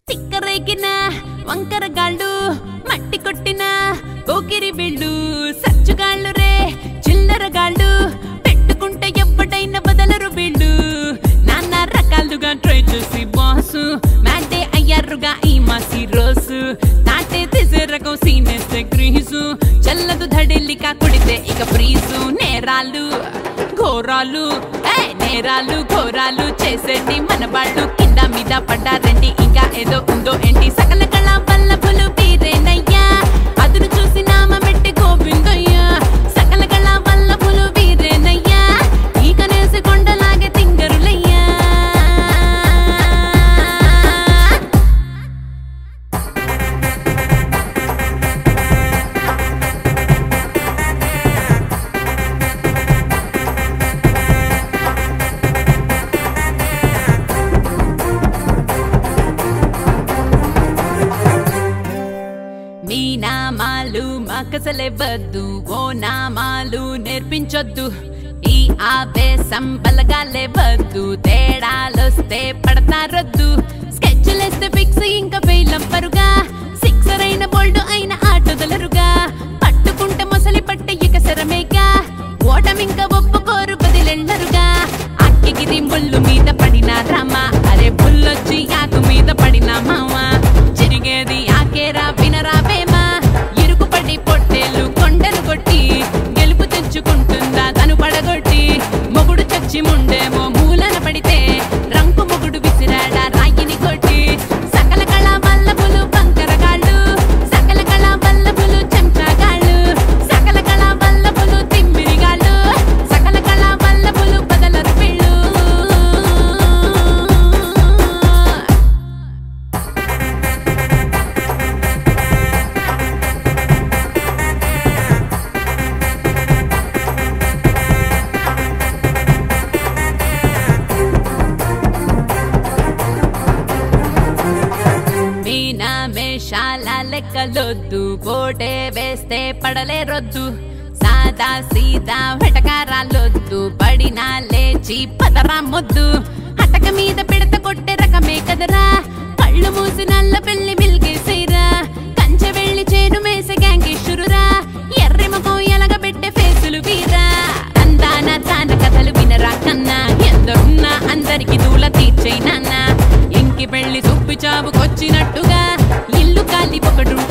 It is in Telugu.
తిక్కరేగిన వంకరగాళ్ళు మట్టి కొట్టిన పోకిరి వీళ్ళు సచ్చుగాళ్ళు రే చిల్లరగాళ్ళు పెట్టుకుంటే ఎవ్వడైనా బదలరు వీళ్ళు నానా రకాలుగా ట్రై చేసి బాసు మ్యాటే అయ్యారుగా ఈ మాసి రోజు తాటే తీసే రకం సీనేస్తే గ్రీసు చల్లదు ధడెల్లిక కుడితే ఇక ఫ్రీజు నేరాలు ఘోరాలు ఏ నేరాలు ఘోరాలు చేసేటి మన వాళ్ళు కింద మీద పడ్డారండి ఇంకా ఏదో ఉందో ఏంటి సకల కళ వల్లభులు వీరేనయ్యా అదును చూసి నామమెట్టి గోవిందయ్యా సకల కళ వల్లభులు వీరేనయ్యా ఈ కనేసి కొండలాగే తింగరులయ్యా మీ నామాలు మాకసలేవద్దు ఓ నామాలు నేర్పించొద్దు ఈ ఆవేశం బలగాలేవద్దు తేడాలొస్తే పడతారొద్దు స్కెచ్లేస్తే ఫిక్స్ ఇంకా ఫెయిల్ అవ్వరుగా సిక్సర్ అయిన బోల్డ్ అయిన ఆటోదలరుగా పట్టుకుంటే మొసలి పట్టే ఇక శరమేగా ఓటమింక ఒప్పుకోరు బదిలెళ్ళరుగా అక్కిగిరి ముళ్ళు మీద పడిన రామ అరే బుల్లొచ్చి ఆకు మీద పడిన మామ చిరిగేది ఆకేరా వినరా వేమా ఇరుకుపడి పొట్టేలు కొండలు కొట్టి గెలుపు తెచ్చుకుంటుందా తను పడగొట్టి మొగుడు చచ్చి ముండేమో మూలన పడితే రంకు మొగుడు విసిరాడా రాయిని కొట్టి సకల కళ వల్లభులు బంకరగాళ్ళు సకల కళ వల్లభులు చెంచాగాళ్ళు సకల కళ వల్లభులు తిమ్మిరిగాళ్ళు సకల కళ వల్లభులు బదలరు పిళ్ళు మీనా మేషాల లెక్కలొద్దు కోటే వేస్తే పడలే రొద్దు సాదా సీదా వెటకారాలొద్దు పడినా లేచి పదరా మొద్దు అటక మీద పిడత కొట్టే రకమే కదరా కళ్ళు మూసి నల్ల పెళ్లి మిల్గేసేరా కంచె వెళ్ళి చేను మేసే గ్యాంగేశ్వరురా ఎర్రి ముఖం ఎలగబెట్టే ఫేసులు వీరా అందాన తాన కథలు వినరా కన్నా ఎందరున్నా అందరికి దూల తీర్చే నాన్న ఇంకి పెళ్లి సుప్పి చావుకొచ్చినట్టుగా ఇల్లు కాలి ఒకడు